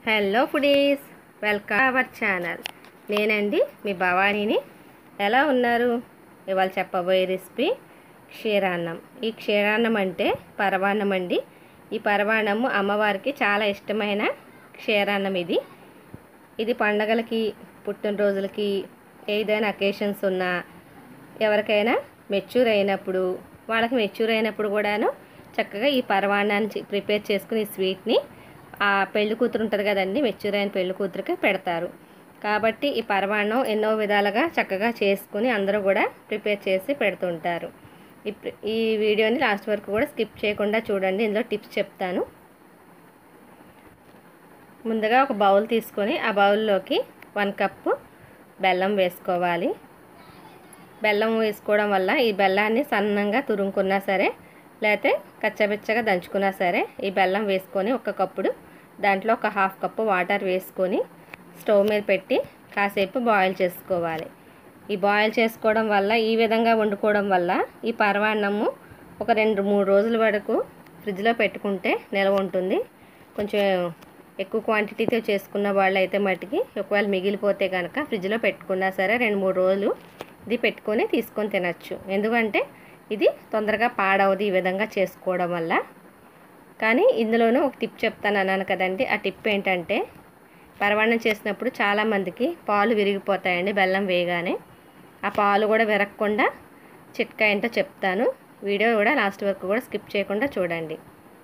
hello foodies welcome our channel నేనండి మీ భవానీని ఎలా ఉన్నారు ఇవాళ చెప్పబోయే రెసిపీ క్షీరాన్నం ఈ క్షీరాన్నం అంటే పరవాన్నం అండి ఈ పరవాన్నము అమ్మవారికి చాలా ఇష్టమైన క్షీరాన్నం ఇది ఇది పండగలకి పుట్టినరోజులకి ఏదైనా అకేషన్స్ ఉన్నా ఎవరికైనా మెచ్యూర్ అయినప్పుడు వాళ్ళకి మెచ్యూర్ అయినప్పుడు కూడాను చక్కగా ఈ పరవాన్నాన్ని చి- ప్రిపేర్ చేసుకుని ఈ స్వీట్ని ఆ పెళ్లి కూతురు ఉంటుంది కదండి మెచ్యూర్ అయిన పెళ్లి కూతురికి పెడతారు కాబట్టి ఈ పరవాన్నం ఎన్నో విధాలుగా చక్కగా చేసుకుని అందరూ కూడా ప్రిపేర్ చేసి పెడుతుంటారు ఈ ప్రి- ఈ వీడియోని లాస్ట్ వరకు కూడా స్కిప్ చేయకుండా చూడండి ఇందులో టిప్స్ చెప్తాను ముందుగా ఒక బౌల్ తీసుకొని ఆ బౌల్లోకి వన్ కప్పు బెల్లం వేసుకోవాలి బెల్లం వేసుకోవడం వల్ల ఈ బెల్లాన్ని సన్నంగా తురుముకున్నా సరే లేకపోతే కచ్చబెచ్చగా దంచుకున్నా సరే ఈ బెల్లం వేసుకొని ఒక కప్పుడు దాంట్లో ఒక హాఫ్ కప్పు వాటర్ వేసుకొని స్టవ్ మీద పెట్టి కాసేపు బాయిల్ చేసుకోవాలి ఈ బాయిల్ చేసుకోవడం వల్ల ఈ విధంగా వండుకోవడం వల్ల ఈ పరవాన్నము ఒక రెండు మూడు రోజుల వరకు ఫ్రిడ్జ్లో పెట్టుకుంటే నిల్వ ఉంటుంది కొంచెం ఎక్కువ క్వాంటిటీతో చేసుకున్న వాళ్ళు అయితే మట్టికి ఒకవేళ మిగిలిపోతే కనుక ఫ్రిడ్జ్లో పెట్టుకున్నా సరే రెండు మూడు రోజులు ఇది పెట్టుకొని తీసుకొని తినచ్చు ఎందుకంటే ఇది తొందరగా పాడవదు ఈ విధంగా చేసుకోవడం వల్ల కానీ ఇందులోనూ ఒక టిప్ చెప్తాను అన్నాను కదండి ఆ టిప్ ఏంటంటే పరవాన్నం చేసినప్పుడు చాలామందికి పాలు విరిగిపోతాయండి బెల్లం వేయగానే ఆ పాలు కూడా విరగకుండా చిట్కా ఏంటో చెప్తాను వీడియో కూడా లాస్ట్ వరకు కూడా స్కిప్ చేయకుండా చూడండి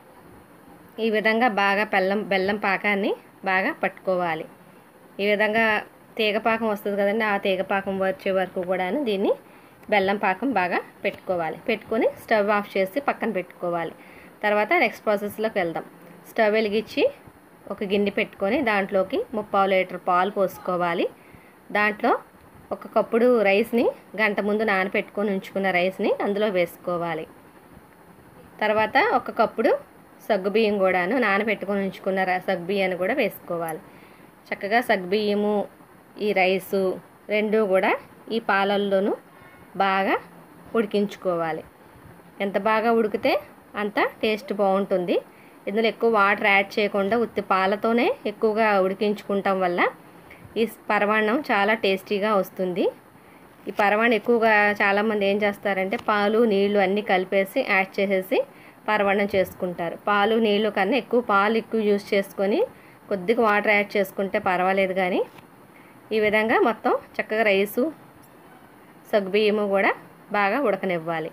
ఈ విధంగా బాగా బెల్లం బెల్లం పాకాన్ని బాగా పట్టుకోవాలి ఈ విధంగా తీగపాకం వస్తుంది కదండి ఆ తీగపాకం వచ్చే వరకు కూడాను దీన్ని బెల్లం పాకం బాగా పెట్టుకోవాలి పెట్టుకొని స్టవ్ ఆఫ్ చేసి పక్కన పెట్టుకోవాలి తర్వాత నెక్స్ట్ ప్రాసెస్లోకి వెళ్దాం స్టవ్ వెలిగించి ఒక గిన్నె పెట్టుకొని దాంట్లోకి ముప్పావు లీటర్ పాలు పోసుకోవాలి దాంట్లో ఒక కప్పుడు రైస్ని గంట ముందు నానబెట్టుకొని ఉంచుకున్న రైస్ని అందులో వేసుకోవాలి తర్వాత ఒక కప్పుడు సగ్గుబియ్యం కూడాను నానబెట్టుకొని ఉంచుకున్న ర- సగ్గుబియ్యాన్ని కూడా వేసుకోవాలి చక్కగా సగ్గుబియ్యము ఈ రైసు రెండు కూడా ఈ పాలల్లోనూ బాగా ఉడికించుకోవాలి ఎంత బాగా ఉడికితే అంత టేస్ట్ బాగుంటుంది ఇందులో ఎక్కువ వాటర్ యాడ్ చేయకుండా ఉత్తి పాలతోనే ఎక్కువగా ఉడికించుకుంటాం వల్ల ఈ పరమాన్నం చాలా టేస్టీగా వస్తుంది ఈ పరవాణం ఎక్కువగా చాలామంది ఏం చేస్తారంటే పాలు నీళ్లు అన్నీ కలిపేసి యాడ్ చేసేసి పరవాణం చేసుకుంటారు పాలు నీళ్లు కన్నా ఎక్కువ పాలు ఎక్కువ యూజ్ చేసుకొని కొద్దిగా వాటర్ యాడ్ చేసుకుంటే పర్వాలేదు కానీ ఈ విధంగా మొత్తం చక్కగా రైసు సగ్గుబియ్యము కూడా బాగా ఉడకనివ్వాలి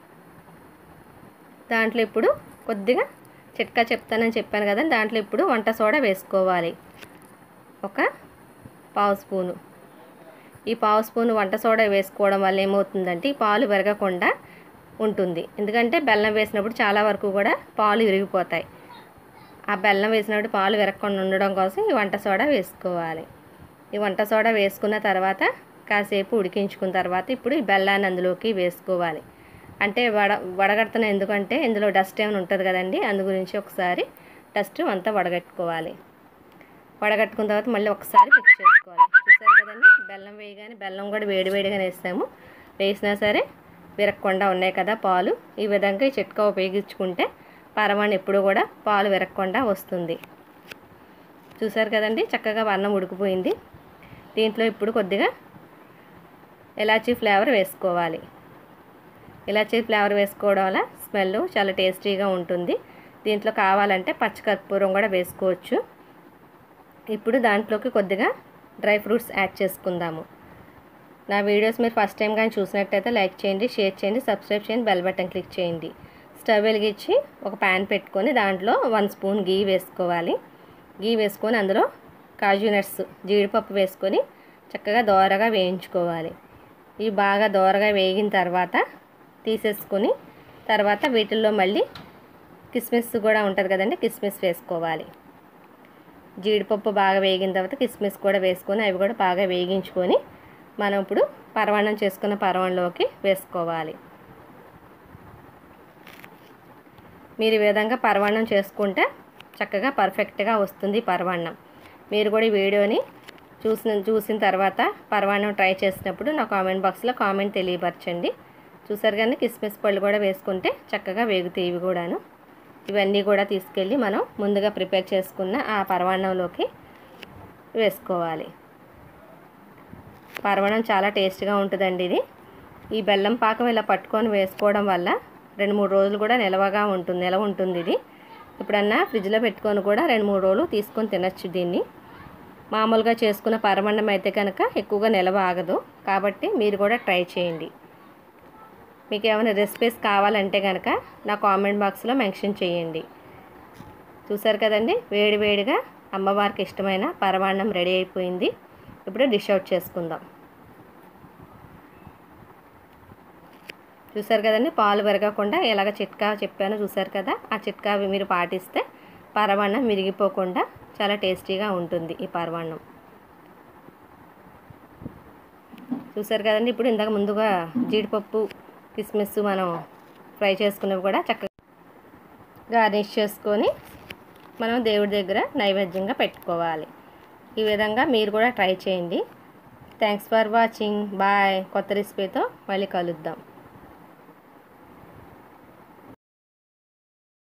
దాంట్లో ఇప్పుడు కొద్దిగా చిట్కా చెప్తానని చెప్పాను కదా దాంట్లో ఇప్పుడు వంట సోడా వేసుకోవాలి ఒక పావు స్పూను ఈ పావు స్పూన్ వంట సోడా వేసుకోవడం వల్ల ఏమవుతుందంటే ఈ పాలు విరగకుండా ఉంటుంది ఎందుకంటే బెల్లం వేసినప్పుడు చాలా వరకు కూడా పాలు విరిగిపోతాయి ఆ బెల్లం వేసినప్పుడు పాలు విరగకుండా ఉండడం కోసం ఈ వంట సోడా వేసుకోవాలి ఈ వంట సోడా వేసుకున్న తర్వాత కాసేపు ఉడికించుకున్న తర్వాత ఇప్పుడు ఈ బెల్లాన్ని అందులోకి వేసుకోవాలి అంటే వడ వడగడుతున్న ఎందుకంటే ఇందులో డస్ట్ ఏమైనా ఉంటుంది కదండి అందు గురించి ఒకసారి డస్ట్ అంతా వడగట్టుకోవాలి వడగట్టుకున్న తర్వాత మళ్ళీ ఒకసారి మిక్స్ చేసుకోవాలి చూసారు కదండి బెల్లం వేయగానే బెల్లం కూడా వేడి వేడిగానే వేస్తాము వేసినా సరే విరగకుండా ఉన్నాయి కదా పాలు ఈ విధంగా ఈ చిట్కా ఉపయోగించుకుంటే పరమాన్ని ఎప్పుడు కూడా పాలు విరగకుండా వస్తుంది చూసారు కదండి చక్కగా అన్నం ఉడికిపోయింది దీంట్లో ఇప్పుడు కొద్దిగా ఇలాచీ ఫ్లేవర్ వేసుకోవాలి ఇలాచీ ఫ్లేవర్ వేసుకోవడం వల్ల స్మెల్ చాలా టేస్టీగా ఉంటుంది దీంట్లో కావాలంటే పచ్చికర్పూరం కూడా వేసుకోవచ్చు ఇప్పుడు దాంట్లోకి కొద్దిగా డ్రై ఫ్రూట్స్ యాడ్ చేసుకుందాము నా వీడియోస్ మీరు ఫస్ట్ టైం కానీ చూసినట్టయితే లైక్ చేయండి షేర్ చేయండి సబ్స్క్రైబ్ చేయండి బెల్ బటన్ క్లిక్ చేయండి స్టవ్ వెలిగించి ఒక ప్యాన్ పెట్టుకొని దాంట్లో వన్ స్పూన్ గీ వేసుకోవాలి గీ వేసుకొని అందులో కాజు నట్స్ జీడిపప్పు వేసుకొని చక్కగా దోరగా వేయించుకోవాలి ఇవి బాగా దోరగా వేగిన తర్వాత తీసేసుకొని తర్వాత వీటిల్లో మళ్ళీ కిస్మిస్ కూడా ఉంటుంది కదండి కిస్మిస్ వేసుకోవాలి జీడిపప్పు బాగా వేగిన తర్వాత కిస్మిస్ కూడా వేసుకొని అవి కూడా బాగా వేగించుకొని మనం ఇప్పుడు పరవాన్నం చేసుకున్న పరవాన్నంలోకి వేసుకోవాలి మీరు ఈ విధంగా పరవాన్నం చేసుకుంటే చక్కగా పర్ఫెక్ట్గా వస్తుంది పరవాన్నం మీరు కూడా ఈ వీడియోని చూసిన చూసిన తర్వాత పరవాన్నం ట్రై చేసినప్పుడు నా కామెంట్ బాక్స్లో కామెంట్ తెలియపరచండి చూసారు కానీ కిస్మిస్ పళ్ళు కూడా వేసుకుంటే చక్కగా వేగుతాయి ఇవి కూడాను ఇవన్నీ కూడా తీసుకెళ్ళి మనం ముందుగా ప్రిపేర్ చేసుకున్న ఆ పరమాన్నంలోకి వేసుకోవాలి పరమాన్నం చాలా టేస్ట్గా ఉంటుందండి ఇది ఈ బెల్లం పాకం ఇలా పట్టుకొని వేసుకోవడం వల్ల రెండు మూడు రోజులు కూడా నిలవగా ఉంటుంది నిలవ ఉంటుంది ఇది ఎప్పుడన్నా ఫ్రిడ్జ్లో పెట్టుకొని కూడా రెండు మూడు రోజులు తీసుకొని తినచ్చు దీన్ని మామూలుగా చేసుకున్న పరమన్నం అయితే కనుక ఎక్కువగా నిలవ ఆగదు కాబట్టి మీరు కూడా ట్రై చేయండి మీకు ఏమైనా రెసిపీస్ కావాలంటే కనుక నా కామెంట్ బాక్స్లో మెన్షన్ చేయండి చూసారు కదండి వేడి వేడిగా అమ్మవారికి ఇష్టమైన పరమాన్నం రెడీ అయిపోయింది ఇప్పుడు డిష్ అవుట్ చేసుకుందాం చూసారు కదండి పాలు విరగకుండా ఎలాగ చిట్కా చెప్పానో చూసారు కదా ఆ చిట్కా మీరు పాటిస్తే పరమాన్నం విరిగిపోకుండా చాలా టేస్టీగా ఉంటుంది ఈ పరమాన్నం చూసారు కదండి ఇప్పుడు ఇందాక ముందుగా జీడిపప్పు కిస్మిస్ మనం ఫ్రై చేసుకున్నవి కూడా చక్కగా గార్నిష్ చేసుకొని మనం దేవుడి దగ్గర నైవేద్యంగా పెట్టుకోవాలి ఈ విధంగా మీరు కూడా ట్రై చేయండి థ్యాంక్స్ ఫర్ వాచింగ్ బాయ్ కొత్త రెసిపీతో మళ్ళీ కలుద్దాం